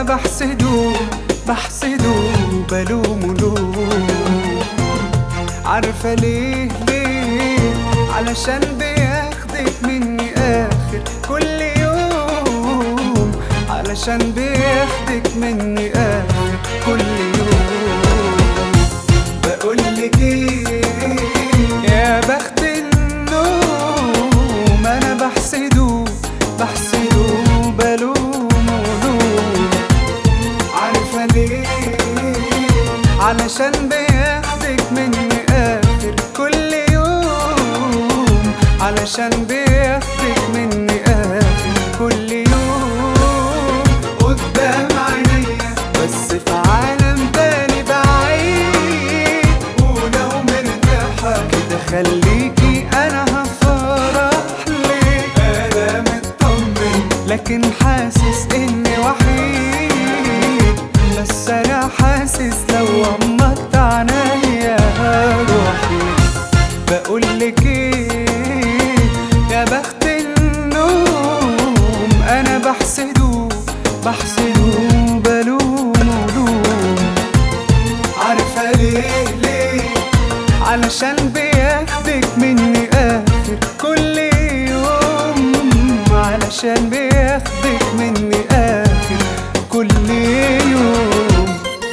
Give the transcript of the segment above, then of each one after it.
انا بحسده بحسده بلومه لوم عارفة ليه ليه علشان بياخدك مني آخر كل يوم علشان بياخدك مني آخر كل يوم بقولك ايه يا بخت النوم انا بحسده بحسده بلومه لوم عارفة ليه علشان بياخدك مني آخر كل يوم علشان بياخدك مني آخر كل يوم قدام عينيا بس في عالم تاني بعيد ولو مرتاحة كده خليكي أنا هفرح لك أنا مطمن لكن حاسس إني وحيد بس أنا حاسس لو غمضت عينيا هروح لك بقولك إيه يا بخت النوم أنا بحسده بحسده بلومه لوم عارفة ليه ليه علشان بياخدك مني آخر كل يوم علشان بياخدك مني آخر كل يوم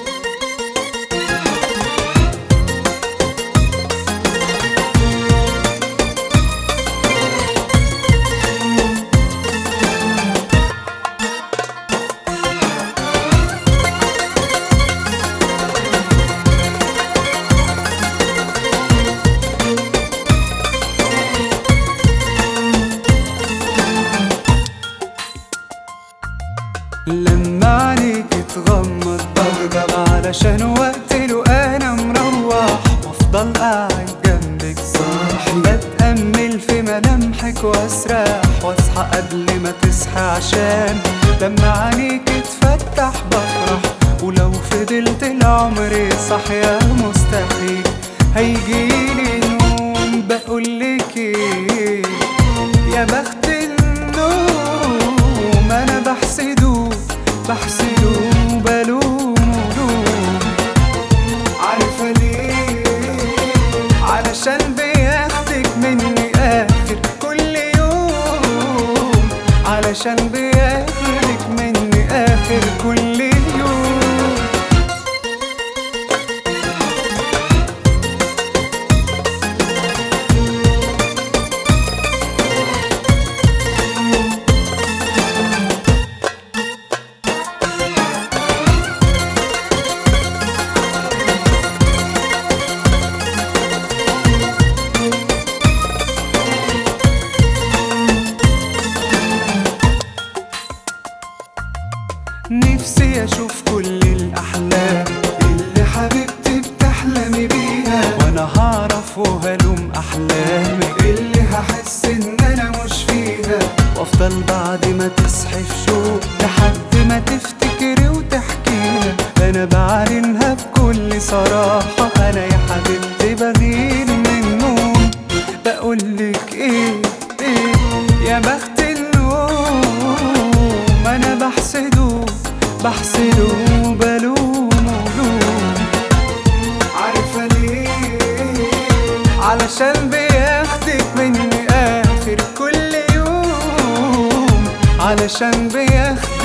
لما عليك تغمض بغضب علشان وقت له انا مروح وافضل قاعد جنبك صاحي بتأمل في ملامحك واسرح واصحى قبل ما تصحى عشان لما عينيك تفتح بفرح ولو فضلت العمر صاحية مستحيل هيجيلي نوم بقولك ايه يا بخت النوم انا بحسده بحسده بلومه لوم عارفة ليه علشان بياخدك مني آخر كل يوم علشان بياخدك مني آخر كل يوم نفسي اشوف كل الاحلام اللي حبيبتي بتحلمي بيها وانا هعرف وهلوم احلامك اللي هحس ان انا مش فيها وافضل بعد ما تصحي في شوق لحد ما تفتكري وتحكيها انا بعلنها بكل صراحة انا يا حبيبتي بغير من النوم بقولك ايه ايه يا بخت النوم انا بحسده بحسده بلومه لوم عارفة ليه علشان بياخدك مني آخر كل يوم علشان بياخدك